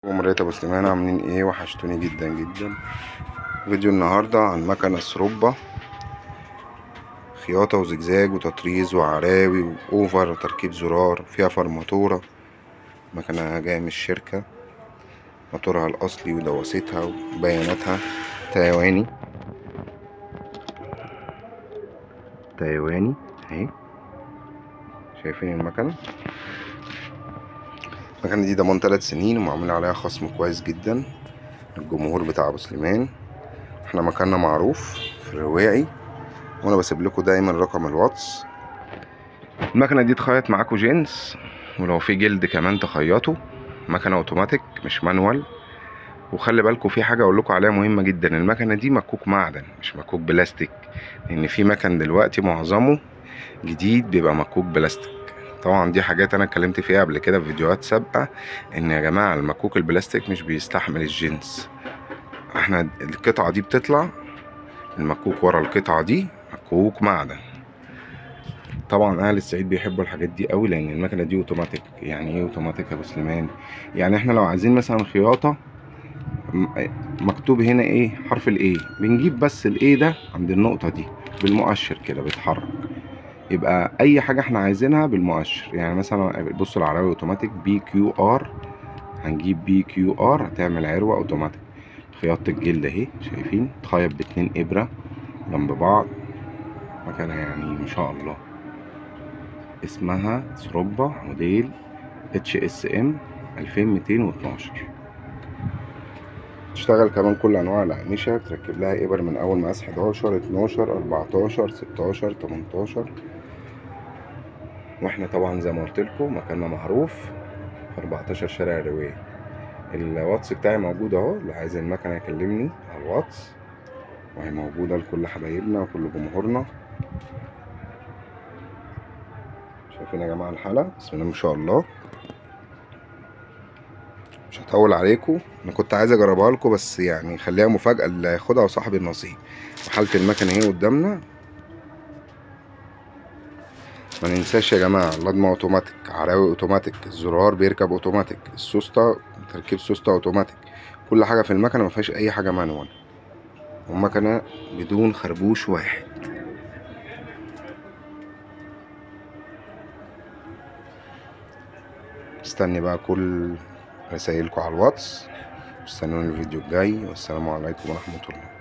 ومريت ابو سليمان عاملين ايه وحشتوني جدا جدا فيديو النهارده عن مكنه سروبة خياطة وزجزاج وتطريز وعراوي واوفر وتركيب زرار فيها فرماتورة مكنة جاية من الشركة موتورها الأصلي ودوستها وبياناتها تايواني تايواني اهي شايفين المكنة المكنة دي ضمان تلات سنين ومعمول عليها خصم كويس جدا الجمهور بتاع ابو سليمان احنا مكاننا معروف في الرواعي وانا بسيب لكم دايما رقم الواتس المكنه دي تخيط معاكم جينز ولو في جلد كمان تخيطوا مكنه اوتوماتيك مش مانوال وخلي بالكم في حاجه اقول لكم عليها مهمه جدا المكنه دي مكوك معدن مش مكوك بلاستيك لان في مكن دلوقتي معظمه جديد بيبقى مكوك بلاستيك طبعا دي حاجات انا اتكلمت فيها قبل كده في فيديوهات سابقه ان يا جماعه المكوك البلاستيك مش بيستحمل الجنس احنا القطعه دي بتطلع المكوك ورا القطعه دي مكوك معدن طبعا اهل الصعيد بيحبوا الحاجات دي قوي لان المكنه دي اوتوماتيك يعني ايه اوتوماتيك يا ابو سليمان يعني احنا لو عايزين مثلا خياطه مكتوب هنا ايه حرف الايه بنجيب بس الايه ده عند النقطه دي بالمؤشر كده بيتحرك يبقى اي حاجه احنا عايزينها بالمؤشر يعني مثلا بصوا العراوي اوتوماتيك بي كيو ار هنجيب بي كيو ار هتعمل عروه اوتوماتيك خياطه الجلد اهي شايفين تخيط باتنين ابره جنب بعض مكانها يعني ما شاء الله اسمها سروبا موديل اتش اس ام 2212 تشتغل كمان كل انواع الاقمشه تركب لها ابر من اول مقاس 11 12 14 16 18 واحنا طبعا زي ما قلت لكم مكاننا معروف في 14 شارع الروايه الواتس بتاعي موجود اهو اللي عايز المكنه يكلمني على الواتس وهي موجوده لكل حبايبنا وكل جمهورنا شايفين يا جماعه الحلقه بسم الله ما شاء الله مش هطول عليكم انا كنت عايز اجربها لكم بس يعني خليها مفاجاه اللي هياخدها وصاحب النصيب وحاله المكنه اهي قدامنا ما ننساش يا جماعه اللضمه اوتوماتيك عراوي اوتوماتيك الزرار بيركب اوتوماتيك السوسته تركيب سوسته اوتوماتيك كل حاجه في المكنه ما فيهاش اي حاجه مانوال ومكنه بدون خربوش واحد مستني بقى كل رسايلكم على الواتس استنوني الفيديو الجاي والسلام عليكم ورحمه الله